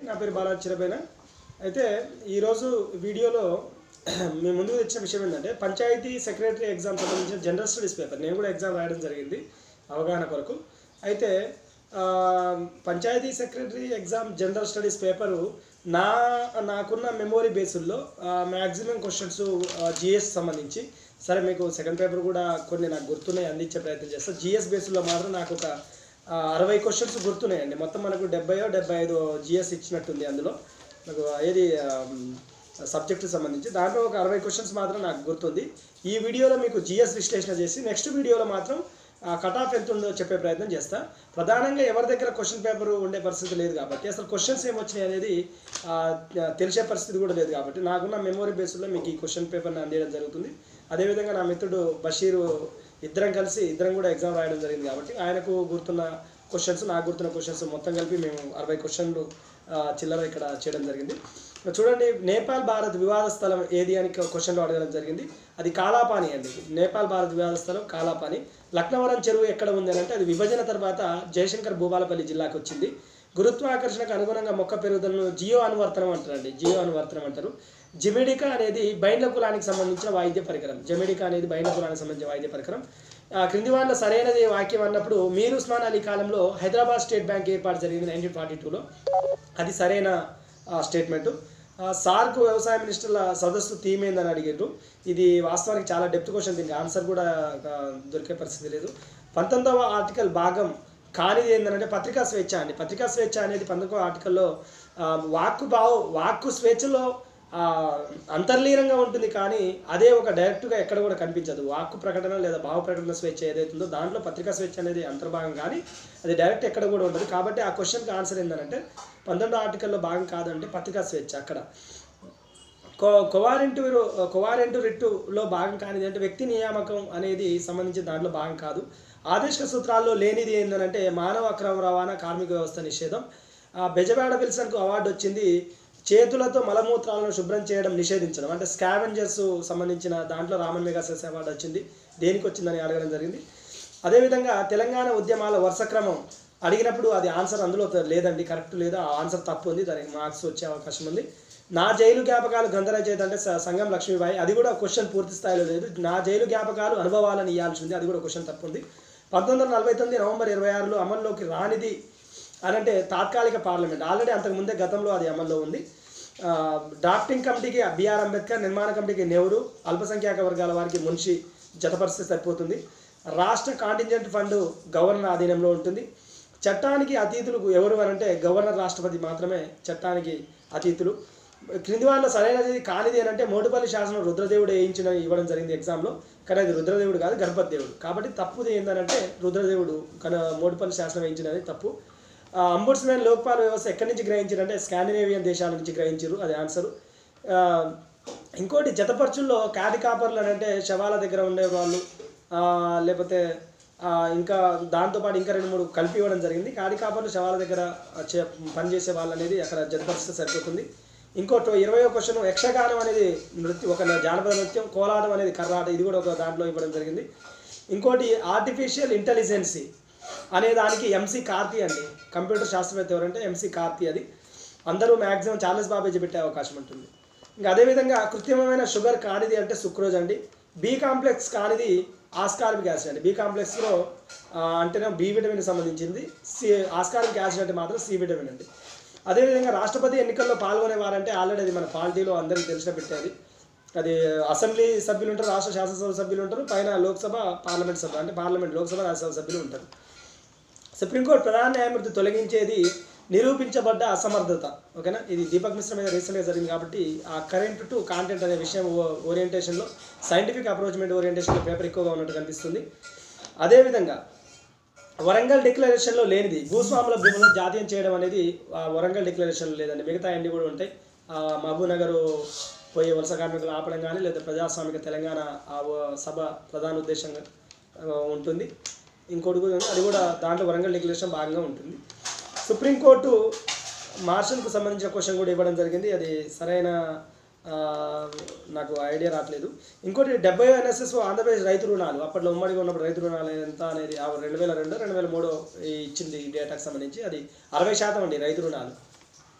నా పేరు బాలాజీ చిరపైన అయితే ఈరోజు వీడియోలో మీ ముందుకు తెచ్చిన విషయం ఏంటంటే పంచాయతీ సెక్రటరీ ఎగ్జామ్ సంబంధించిన జనరల్ స్టడీస్ పేపర్ నేను కూడా ఎగ్జామ్ రాయడం జరిగింది అవగాహన కొరకు అయితే ఆ, panchayat secretary exam general studies paper నా నాకున్న మెమోరీ బేసుల్లో మ్యాక్సిమం క్వశ్చన్స్ జిఎస్ సంబంధించి సరే మీకు సెకండ్ పేపర్ కూడా కొన్ని నాకు గుర్తున్నాయి అందించే ప్రయత్నం చేస్తాను జిఎస్ బేస్లో మాత్రం నాకు ఒక ఆ, అరవై క్వశ్చన్స్ గుర్తున్నాయండి మొత్తం మనకు డెబ్బైయో డెబ్బై ఐదు జిఎస్ ఇచ్చినట్టుంది అందులో నాకు ఏది సబ్జెక్టు సంబంధించి దాంట్లో ఒక అరవై క్వశ్చన్స్ మాత్రం నాకు గుర్తుంది ఈ వీడియోలో మీకు జిఎస్ విశ్లేషణ చేసి నెక్స్ట్ వీడియోలో మాత్రం కట్ ఆఫ్ ఎంత ఉందో చెప్పే ప్రయత్నం చేస్తా ప్రధానంగా ఎవరి దగ్గర క్వశ్చన్ పేపర్ ఉండే పరిస్థితి లేదు కాబట్టి అసలు క్వశ్చన్స్ ఏమొచ్చినాయి అనేది ఆ, తెలిసే పరిస్థితి కూడా లేదు కాబట్టి నాకున్న మెమొరీ బేస్లో మీకు ఈ క్వశ్చన్ పేపర్ని అందించడం జరుగుతుంది అదేవిధంగా నా మిత్రుడు బషీరు ఇద్దరం కలిసి ఇద్దరం కూడా ఎగ్జామ్ రాయడం జరిగింది కాబట్టి ఆయనకు గుర్తున్న క్వశ్చన్స్ నాకు గుర్తున్న క్వశ్చన్స్ మొత్తం కలిపి మేము అరవై క్వశ్చన్లు ఆ, చిల్లర ఇక్కడ చేయడం జరిగింది ఇక్కడ చూడండి నేపాల్ భారత్ వివాద స్థలం ఏది అని క్వశ్చన్లో అడగడం జరిగింది అది కాలాపాని అండి నేపాల్ భారత్ వివాద స్థలం కాలాపాని లక్నవరం చెరువు ఎక్కడ ఉంది అని అంటే అది విభజన తర్వాత జయశంకర్ భూపాలపల్లి జిల్లాకు వచ్చింది గురుత్వాకర్షణకు అనుగుణంగా మొక్క పెరుగుదలను జియో అనువర్తనం అంటారండి జియో అనువర్తనం అంటారు జిమిడికా అనేది బైండ్ల కులానికి సంబంధించిన వాయిద్య పరికరం జమిడికా అనేది బైండ్ల కులానికి సంబంధించిన వాయిద్య పరికరం ఆ, క్రింది వాళ్ళ సరైనది వాక్యం అన్నప్పుడు మీర్ ఉస్మాన్ అలీ కాలంలో హైదరాబాద్ స్టేట్ బ్యాంక్ ఏర్పాటు జరిగింది నైన్టీన్ ఫార్టీ టూలో అది సరైన స్టేట్మెంటు సార్కు వ్యవసాయ మినిస్టర్ల సదస్సు థీమ్ ఏందని అడిగారు ఇది వాస్తవానికి చాలా డెప్త్ క్వశ్చన్ దీనికి ఆన్సర్ కూడా ఆ, దొరికే పరిస్థితి లేదు పంతొమ్మిదవ ఆర్టికల్ భాగం కానిది ఏంటంటే పత్రికా స్వేచ్ఛ అండి పత్రికా స్వేచ్ఛ అనేది పంతొమ్మిదవ ఆర్టికల్లో ఆ, వాక్కు భావ వాక్కు స్వేచ్ఛలో ఆ, అంతర్లీనంగా ఉంటుంది కానీ అదే ఒక డైరెక్ట్గా ఎక్కడ కూడా కనిపించదు వాక్కు ప్రకటన లేదా భావ ప్రకటన స్వేచ్ఛ ఏదైతుందో దాంట్లో పత్రికా స్వేచ్ఛ అనేది అంతర్భాగం కానీ అది డైరెక్ట్ ఎక్కడ కూడా ఉండదు కాబట్టి ఆ క్వశ్చన్కి ఆన్సర్ ఏంటంటే పంతొమ్మిదో ఆర్టికల్లో భాగం కాదంటే పత్రికా స్వేచ్ఛ అక్కడ కో కోవారెంటు కోవారెంటు రిట్టులో భాగం కానిది అంటే వ్యక్తి నియామకం అనేది సంబంధించి దాంట్లో భాగం కాదు ఆదేశిక సూత్రాల్లో లేనిది ఏంటంటే మానవ అక్రమ రవాణా కార్మిక వ్యవస్థ నిషేధం ఆ, బెజవాడ విల్సన్కు అవార్డు వచ్చింది చేతులతో మలమూత్రాలను శుభ్రం చేయడం నిషేధించడం అంటే స్కావెంజర్స్ సంబంధించిన దాంట్లో రామన్ మెగాసెస్ అవార్డు వచ్చింది దేనికి వచ్చిందని అడగడం జరిగింది అదేవిధంగా తెలంగాణ ఉద్యమాల వరుస క్రమం అడిగినప్పుడు అది ఆన్సర్ అందులో త- లేదండి కరెక్ట్ లేదా ఆ ఆన్సర్ తప్పు ఉంది దానికి మార్క్స్ వచ్చే అవకాశం ఉంది నా జైలు జ్ఞాపకాలు గ్రంథ రచయిత అంటే స- సంగం లక్ష్మీబాయి అది కూడా క్వశ్చన్ పూర్తి స్థాయిలో లేదు నా జైలు జ్ఞాపకాలు అనుభవాలను ఇవ్వాల్సి ఉంది అది కూడా క్వశ్చన్ తప్పు ఉంది పంతొమ్మిది వందల నలభై తొమ్మిది నవంబర్ ఇరవై ఆరులో అమల్లోకి రానిది అని అంటే తాత్కాలిక పార్లమెంట్ ఆల్రెడీ అంతకుముందే గతంలో అది అమల్లో ఉంది ఆ, డ్రాఫ్టింగ్ కమిటీకి బిఆర్ అంబేద్కర్ నిర్మాణ కమిటీకి నెహ్రూ అల్పసంఖ్యాక వర్గాల వారికి మున్షి జతపరిస్తే సరిపోతుంది రాష్ట్ర కాంటింజెంట్ ఫండ్ గవర్నర్ ఆధీనంలో ఉంటుంది చట్టానికి అతీతులు ఎవరు అని అంటే గవర్నర్ రాష్ట్రపతి మాత్రమే చట్టానికి అతీతులు క్రింది వాళ్ళలో సరైనది కానిది అని అంటే మోటుపల్లి శాసనం రుద్రదేవుడు వేయించిన ఇవ్వడం జరిగింది ఎగ్జామ్లో కానీ అది రుద్రదేవుడు కాదు గణపతి దేవుడు కాబట్టి తప్పుది ఏంటంటే రుద్రదేవుడు కన మోటుపల్లి శాసనం వేయించినది తప్పు అంబుడ్స్మెన్ లోక్పాల్ వ్యవస్థ ఎక్కడి నుంచి గ్రహించారు అంటే స్కాండినేవియన్ దేశాల నుంచి గ్రహించారు అది ఆన్సర్ ఇంకోటి జతపరచుల్లో కాటి కాపర్లు అని అంటే శవాల దగ్గర ఉండే వాళ్ళు ఆ, లేకపోతే ఆ, ఇంకా దాంతోపాటు ఇంకా రెండు మూడు కలిపి ఇవ్వడం జరిగింది కాటి కాపర్లు శవాల దగ్గర చే- పనిచేసే వాళ్ళు అనేది అక్కడ జతపరిస్తే సరిపోతుంది ఇంకోటి ఇరవయో క్వశ్చన్ యక్షగానం అనేది నృత్యం ఒక జానపద నృత్యం కోలాటం అనేది కర్రాట ఇది కూడా ఒక దాంట్లో ఇవ్వడం జరిగింది ఇంకోటి ఆర్టిఫిషియల్ ఇంటెలిజెన్సీ అనే దానికి ఎంసీ కార్తీ అండి కంప్యూటర్ శాస్త్రవేత్త ఎవరంటే ఎంసీ కార్తీ అది అందరూ మ్యాక్సిమం చార్లెస్ బాబేజీ పెట్టే అవకాశం ఉంటుంది ఇంకా అదేవిధంగా కృత్రిమమైన షుగర్ కానిది అంటే సుక్రోజ్ అండి బి కాంప్లెక్స్ కానిది ఆస్కార్బిక్ యాసిడ్ అండి బి కాంప్లెక్స్లో అంటేనే బి విటమిన్ సంబంధించింది సి ఆస్కార్బిక్ యాసిడ్ అంటే మాత్రం సి విటమిన్ అండి అదేవిధంగా రాష్ట్రపతి ఎన్నికల్లో పాల్గొనేవారంటే ఆల్రెడీ అది మన పాలిటీలో అందరికీ తెలిసిన పెట్టేది అది అసెంబ్లీ సభ్యులు ఉంటారు రాష్ట్ర శాసనసభ సభ్యులు ఉంటారు పైన లోక్సభ పార్లమెంట్ సభ అంటే పార్లమెంట్ లోక్సభ రాజ్యసభ సభ్యులు ఉంటారు సుప్రీంకోర్టు ప్రధాన న్యాయమూర్తి తొలగించేది నిరూపించబడ్డ అసమర్థత ఓకేనా ఇది దీపక్ మిశ్రా మీద రీసెంట్గా జరిగింది కాబట్టి ఆ కరెంట్ టు కాంటెంట్ అనే విషయం ఓ- ఓరియంటేషన్లో సైంటిఫిక్ అప్రోచ్మెంట్ ఓరియంటేషన్లో పేపర్ ఎక్కువగా ఉన్నట్టు కనిపిస్తుంది అదేవిధంగా వరంగల్ డిక్లరేషన్లో లేనిది భూస్వాముల భూములను జాతీయం చేయడం అనేది ఆ వరంగల్ డిక్లరేషన్లో లేదండి మిగతా అన్ని కూడా ఉంటాయి ఆ మహబూబ్నగర్ పోయే వలస కార్మికులు ఆపడం కానీ లేదా ప్రజాస్వామిక తెలంగాణ ఆ వ- సభ ప్రధాన ఉద్దేశంగా ఆ, ఉంటుంది ఇంకోటి కూడా ఉంది అది కూడా దాంట్లో వరంగల్ డిక్లరేషన్ భాగంగా ఉంటుంది సుప్రీంకోర్టు మార్షల్కు సంబంధించిన క్వశ్చన్ కూడా ఇవ్వడం జరిగింది అది సరైన ఆ, నాకు ఐడియా రావట్లేదు ఇంకోటి డెబ్బై ఎన్ఎస్ఎస్ ఆంధ్రప్రదేశ్ రైతు రుణాలు అప్పట్లో ఉమ్మడిగా ఉన్నప్పుడు రైతు రుణాలు ఎంత అనేది ఆ రెండు వేల రెండు రెండు వేల మూడు ఇచ్చింది ఈ డేటాకు సంబంధించి అది అరవై శాతం అండి రైతు రుణాలు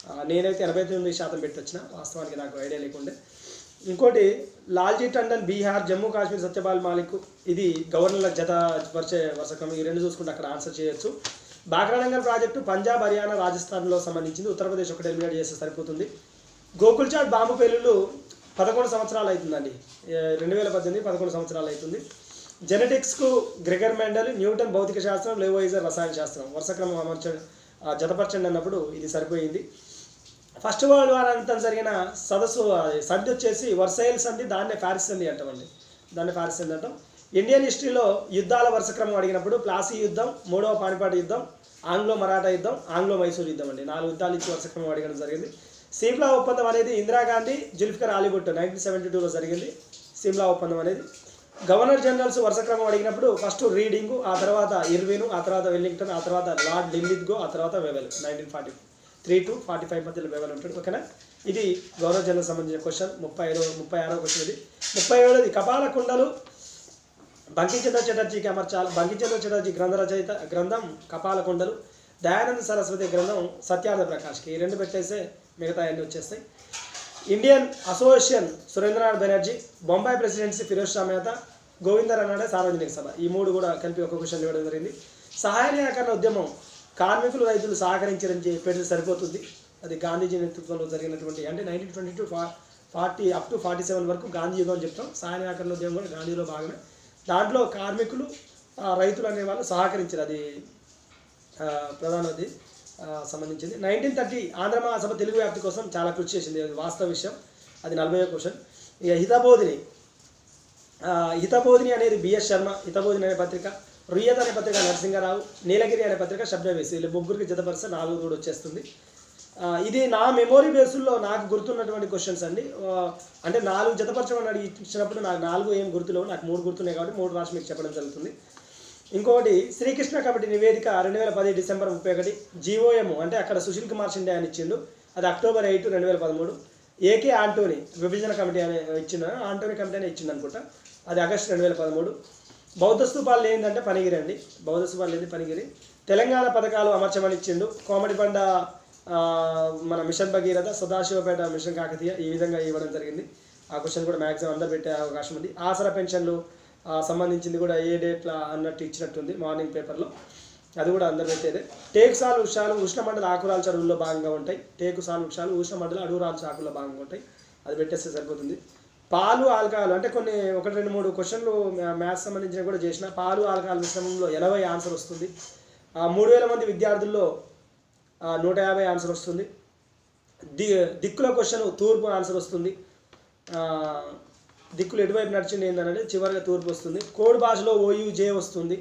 ఆ, నేనైతే ఎనభై తొమ్మిది శాతం పెట్టి వచ్చిన వాస్తవానికి నాకు ఐడియా లేకుండే ఇంకోటి లాల్జీ టండన్ బీహార్ జమ్మూ కాశ్మీర్ సత్యపాల్ మాలిక్ ఇది గవర్నర్ల జత వరుస వరుసకం ఈ రెండు చూసుకుంటే అక్కడ ఆన్సర్ చేయొచ్చు బాగ్రానంగల్ ప్రాజెక్టు పంజాబ్ హర్యానా రాజస్థాన్లో సంబంధించింది ఉత్తరప్రదేశ్ ఒకటి ఎలిమినేట్ చేస్తే సరిపోతుంది గోకుల్ చాట్ బాంబు పేలుళ్ళు పదకొండు సంవత్సరాలు అవుతుందండి ఏ, రెండు వేల పద్దెనిమిది పదకొండు సంవత్సరాలు అవుతుంది జెనెటిక్స్కు గ్రెగర్ మెండల్ న్యూటన్ భౌతిక శాస్త్రం లేవోయిజర్ రసాయన శాస్త్రం వరుసక్రమం అమర్చ ఆ, జతపరచండి అన్నప్పుడు ఇది సరిపోయింది ఫస్ట్ వరల్డ్ వార్ అంతా జరిగిన సదస్సు అది సంధి వచ్చేసి వర్సైల్ సంధి దాన్నే ప్యారిస్ సంధి అంటామండి దాన్ని ప్యారిస్ సంధి అంటాం ఇండియన్ హిస్టరీలో యుద్ధాల వరుసక్రమం అడిగినప్పుడు ప్లాసీ యుద్ధం మూడవ పానిపాటి యుద్ధం ఆంగ్లో మరాఠా యుద్ధం ఆంగ్లో మైసూర్ యుద్ధం అండి నాలుగు యుద్ధాలు ఇచ్చి వరుసక్రమం అడగడం జరిగింది సిమ్లా ఒప్పందం అనేది ఇందిరాగాంధీ జుల్ఫికర్ అలీ భుట్టో నైన్టీన్ సెవెంటీ టూలో జరిగింది సిమ్లా ఒప్పందం అనేది గవర్నర్ జనరల్స్ వరుసక్రమం అడిగినప్పుడు ఫస్ట్ రీడింగ్ ఆ తర్వాత ఇర్విన్ ఆ తర్వాత వెల్లింగ్టన్ ఆ తర్వాత లార్డ్ లిల్లిత్గో ఆ తర్వాత Wavell nineteen forty three to forty five మధ్యలో వెవెల్ ఉంటాడు ఓకేనా ఇది గవర్నర్ జనరల్ సంబంధించిన క్వశ్చన్ ముప్పై ఐదో ముప్పై ఆరో క్వశ్చన్ ఇది ముప్పై ఏడోది కపాల కుండలు బంకించంద్ర చటర్జీకి అమర్చాలి బంకించంద్ర చటర్జీ గ్రంథ రచయిత గ్రంథం కపాల కుండలు దయానంద సరస్వతి గ్రంథం సత్యార్థ ప్రకాష్కి ఈ రెండు పెట్టేస్తే మిగతా అన్ని వచ్చేస్తాయి Indian Association Surendranath Banerjee Bombay presidency Feroz Shah Mehta Govind Ranade Sarvajanik Sabha ఈ మూడు కూడా కలిపి ఒక క్వశ్చన్ ఇవ్వడం జరిగింది సహాయ నిరాకరణ ఉద్యమం కార్మికులు రైతులు సహకరించారని చెప్పేది సరిపోతుంది అది గాంధీజీ నేతృత్వంలో జరిగినటువంటి అంటే nineteen twenty to forty up to forty seven వరకు గాంధీ యుగం అని చెప్తాం సహాయ నిరాకరణ ఉద్యమం కూడా గాంధీలో భాగమే దాంట్లో కార్మికులు ఆ, రైతులు అనే వాళ్ళు సహకరించారు అది ఆ, ప్రధానది ఆ, సంబంధించింది నైన్టీన్ థర్టీ ఆంధ్ర మహాసభ తెలుగు వ్యాప్తి కోసం చాలా కృషి చేసింది అది వాస్తవ విషయం అది నలభై క్వశ్చన్ ఇక హితబోధిని ఆ, హితబోధిని అనేది బిఎస్ శర్మ హితబోధిని అనే పత్రిక రుయ్యత్ అనే పత్రిక నరసింహారావు నీలగిరి అనే పత్రిక శబ్దవేసి వీళ్ళు ముగ్గురికి జతపరిస్తే నాలుగు కూడా వచ్చేస్తుంది ఆ, ఇది నా మెమొరీ బేసుల్లో నాకు గుర్తున్నటువంటి క్వశ్చన్స్ అండి ఆ, అంటే నాలుగు జతపరచమని అడిగి ఇచ్చినప్పుడు నాకు నాలుగు ఏం గుర్తులేవు నాకు మూడు గుర్తున్నాయి కాబట్టి మూడు రాసి మీకు చెప్పడం జరుగుతుంది ఇంకొకటి శ్రీకృష్ణ కమిటీ నివేదిక రెండు వేల పది డిసెంబర్ ముప్పై ఒకటి జీఓఎం అంటే అక్కడ సుశీల్ కుమార్ షిండే అని ఇచ్చిండు అది అక్టోబర్ ఎయిట్ రెండు వేల పదమూడు ఏకే ఆంటోనీ విభజన కమిటీ అనే ఇచ్చిండు ఆంటోనీ కమిటీ అనే ఇచ్చిండు అనుకుంటా అది ఆగస్టు రెండు వేల పదమూడు బౌద్ధ స్తూపాలు ఏంటంటే పనిగిరి అండి బౌద్ధ స్తూపాలు ఏంది పనిగిరి తెలంగాణ పథకాలు అమర్చమని ఇచ్చిండు కోమటిబండ ఆ, మన మిషన్ భగీరథ సదాశివపేట మిషన్ కాకతీయ ఈ విధంగా ఇవ్వడం జరిగింది ఆ క్వశ్చన్ కూడా మ్యాక్సిమం అందరు పెట్టే అవకాశం ఉంది ఆసరా పెన్షన్లు ఆ, సంబంధించింది కూడా ఏ డేట్ల అన్నట్టు ఇచ్చినట్టుంది మార్నింగ్ పేపర్లో అది కూడా అందరు పెట్టేదే టేకు సాలు వృక్షాలు ఉష్ణమండల ఆకురాల చదువుల్లో భాగంగా ఉంటాయి టేకు సాలు వృక్షాలు ఉష్ణమండల అడుగురాల చాకుల్లో భాగంగా ఉంటాయి అది పెట్టేస్తే సరిపోతుంది పాలు ఆల్కహాల్ అంటే కొన్ని ఒకటి రెండు మూడు క్వశ్చన్లు మ్యాథ్స్ సంబంధించిన కూడా చేసిన పాలు ఆల్కహాల్ మిశ్రమంలో ఎనభై ఆన్సర్ వస్తుంది ఆ, మూడు వేల మంది విద్యార్థుల్లో ఆ, నూట యాభై ఆన్సర్ వస్తుంది ది దిక్కుల క్వశ్చన్ తూర్పు ఆన్సర్ వస్తుంది ఆ, దిక్కులు ఎటువైపు నడిచింది ఏంటంటే చివరిగా తూర్పు వస్తుంది కోడ్ భాషలో ఓయూ జే వస్తుంది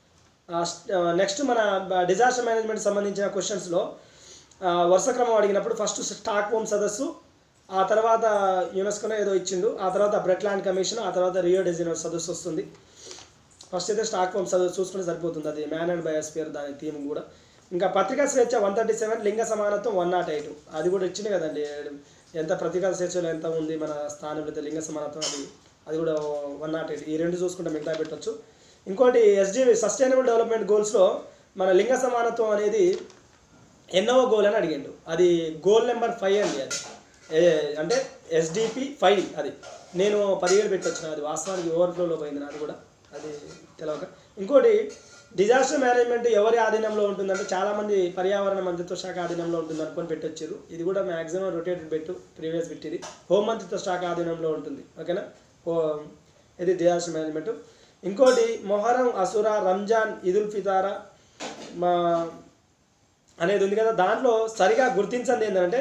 నెక్స్ట్ మన డిజాస్టర్ మేనేజ్మెంట్ సంబంధించిన క్వశ్చన్స్లో వరుస క్రమం అడిగినప్పుడు ఫస్ట్ స్టాక్ హోమ్ సదస్సు ఆ తర్వాత యునెస్కోనే ఏదో ఇచ్చిండు ఆ తర్వాత బ్రెడ్ ల్యాండ్ కమిషన్ ఆ తర్వాత రియో డెజినర్ సదస్సు వస్తుంది ఫస్ట్ అయితే స్టాక్ హోమ్ చదువు చూసుకుంటే సరిపోతుంది అది మ్యాన్ అండ్ బయోస్పియర్ దాని థీమ్ కూడా ఇంకా పత్రికా స్వేచ్ఛ వన్ థర్టీ సెవెన్ లింగ సమానత్వం వన్ నాట్ ఎయిట్ అది కూడా ఇచ్చింది కదండి ఎంత పత్రికా స్వేచ్ఛలో ఎంత ఉంది మన స్థానంలో అయితే లింగ సమానత్వం అది అది కూడా వన్ నాట్ ఎయిట్ ఈ రెండు చూసుకుంటే మిగతా పెట్టవచ్చు ఇంకోటి ఎస్డి సస్టైనబుల్ డెవలప్మెంట్ గోల్స్లో మన లింగ సమానత్వం అనేది ఎన్నవ గోల్ అని అడిగిండు అది గోల్ నెంబర్ ఫైవ్ అండి అది ఏ- అంటే ఎస్డిపి ఫైవ్ అది నేను పదిహేడు పెట్టి వచ్చిన అది వాస్తవానికి ఓవర్ఫ్లోలో పోయింది నాది కూడా అది తెలవక ఇంకోటి డిజాస్టర్ మేనేజ్మెంట్ ఎవరి ఆధీనంలో ఉంటుందంటే చాలామంది పర్యావరణ మంత్రిత్వ శాఖ ఆధీనంలో ఉంటుంది అనుకొని పెట్టొచ్చారు ఇది కూడా మ్యాక్సిమం రొటేటెడ్ పెట్టు ప్రీవియస్ బిట్ ఇది హోం మంత్రిత్వ శాఖ ఆధీనంలో ఉంటుంది ఓకేనా హో ఇది డిజాస్టర్ మేనేజ్మెంట్ ఇంకోటి మొహరం అసురా రంజాన్ ఇదుల్ ఫితారా మా అనేది ఉంది కదా దాంట్లో సరిగా గుర్తించండి ఏంటంటే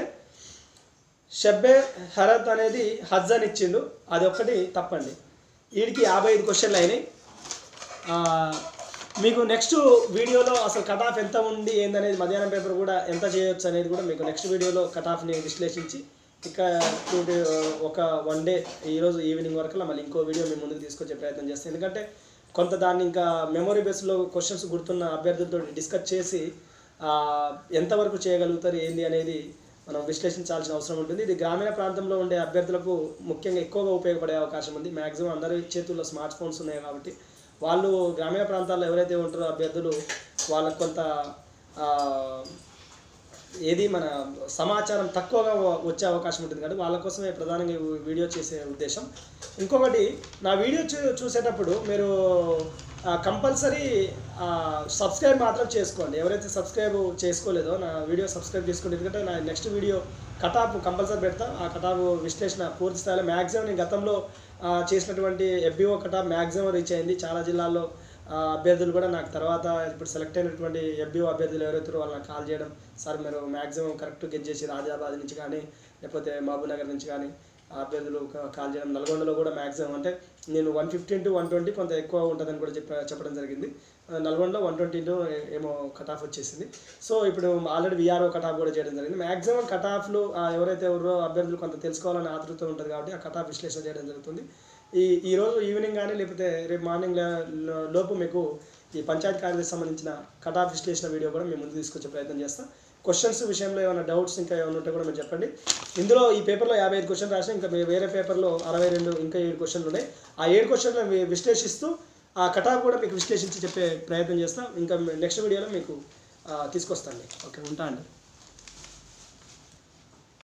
షబ్బే హరత్ అనేది హజ్ అని ఇచ్చిండు అది ఒక్కటి తప్పండి వీడికి యాభై ఐదు క్వశ్చన్లు అయినాయి ఆ, మీకు నెక్స్ట్ వీడియోలో అసలు కట్ ఆఫ్ ఎంత ఉంది ఏందనేది మధ్యాహ్నం పేపర్ కూడా ఎంత చేయొచ్చు అనేది కూడా మీకు నెక్స్ట్ వీడియోలో కట్ ఆఫ్ని విశ్లేషించి ఇక టూ డే ఒక వన్ డే ఈరోజు ఈవినింగ్ వరకు మళ్ళీ ఇంకో వీడియో మీ ముందుకు తీసుకొచ్చే ప్రయత్నం చేస్తాను ఎందుకంటే కొంత దాన్ని ఇంకా మెమొరీ బేస్లో క్వశ్చన్స్ గుర్తున్న అభ్యర్థులతో డిస్కస్ చేసి ఆ, ఎంతవరకు చేయగలుగుతారు ఏంది అనేది మనం విశ్లేషించాల్సిన అవసరం ఉంటుంది ఇది గ్రామీణ ప్రాంతంలో ఉండే అభ్యర్థులకు ముఖ్యంగా ఎక్కువగా ఉపయోగపడే అవకాశం ఉంది మ్యాక్సిమం అందరి చేతుల్లో స్మార్ట్ ఫోన్స్ ఉన్నాయి కాబట్టి వాళ్ళు గ్రామీణ ప్రాంతాల్లో ఎవరైతే ఉంటారో అభ్యర్థులు వాళ్ళకు కొంత ఆ, ఏది మన సమాచారం తక్కువగా వ- వచ్చే అవకాశం ఉంటుంది కాబట్టి వాళ్ళ కోసమే ప్రధానంగా ఈ వీడియో చేసే ఉద్దేశం ఇంకొకటి నా వీడియో చూ చూసేటప్పుడు మీరు కంపల్సరీ సబ్స్క్రైబ్ మాత్రం చేసుకోండి ఎవరైతే సబ్స్క్రైబ్ చేసుకోలేదో నా వీడియో సబ్స్క్రైబ్ చేసుకోండి ఎందుకంటే నా నెక్స్ట్ వీడియో కటాప్ కంపల్సరీ పెడతా ఆ కటాప్ విశ్లేషణ పూర్తి స్థాయిలో మ్యాక్సిమం నేను గతంలో ఆ, చేసినటువంటి ఎఫ్బిఓ కటాప్ మ్యాక్సిమం రీచ్ అయింది చాలా జిల్లాల్లో ఆ, అభ్యర్థులు కూడా నాకు తర్వాత ఇప్పుడు సెలెక్ట్ అయినటువంటి ఎఫ్బిఓ అభ్యర్థులు ఎవరైతే వాళ్ళు నాకు కాల్ చేయడం సార్ మీరు మ్యాక్సిమం కరెక్ట్ గెట్ చేసి ఆదిలాబాద్ నుంచి కానీ లేకపోతే మహబూబ్ నగర్ నుంచి కానీ ఆ అభ్యర్థులు కా- కాల్ చేయడం నల్గొండలో కూడా మ్యాక్సిమం అంటే నేను one fifteen to one twenty కొంత ఎక్కువ ఉంటుందని కూడా చెప్ప చెప్పడం జరిగింది ఆ, నల్గొండలో వన్ ట్వంటీ ఏమో కట్ ఆఫ్ వచ్చేసింది సో ఇప్పుడు ఆల్రెడీ విఆర్ఓ కట్ ఆఫ్ కూడా చేయడం జరిగింది మ్యాక్సిమం కట్ ఆఫ్లు ఎవరైతే ఎవరో అభ్యర్థులు కొంత తెలుసుకోవాలని ఆతృత ఉంటుంది కాబట్టి ఆ కట్ ఆఫ్ విశ్లేషణ చేయడం జరుగుతుంది ఈ ఈ రోజు ఈవినింగ్ కానీ లేకపోతే రేపు మార్నింగ్ లోపు మీకు ఈ పంచాయతీ కార్యదర్శి సంబంధించిన కట్ ఆఫ్ విశ్లేషణ వీడియో కూడా మేము ముందు తీసుకొచ్చే ప్రయత్నం చేస్తాం క్వశ్చన్స్ విషయంలో ఏమైనా డౌట్స్ ఇంకా ఏమైనా ఉంటే కూడా మీరు చెప్పండి ఇందులో ఈ పేపర్లో యాభై ఐదు క్వశ్చన్ రాసిన ఇంకా వే- వేరే పేపర్లో అరవై రెండు ఇంకా ఏడు క్వశ్చన్లు ఉన్నాయి ఆ ఏడు క్వశ్చన్లు వి- విశ్లేషిస్తూ ఆ కటాఫ్ కూడా మీకు విశ్లేషించి చెప్పే ప్రయత్నం చేస్తాం ఇంకా నెక్స్ట్ వీడియోలో మీకు ఆ, తీసుకొస్తాను ఓకే ఉంటా అండి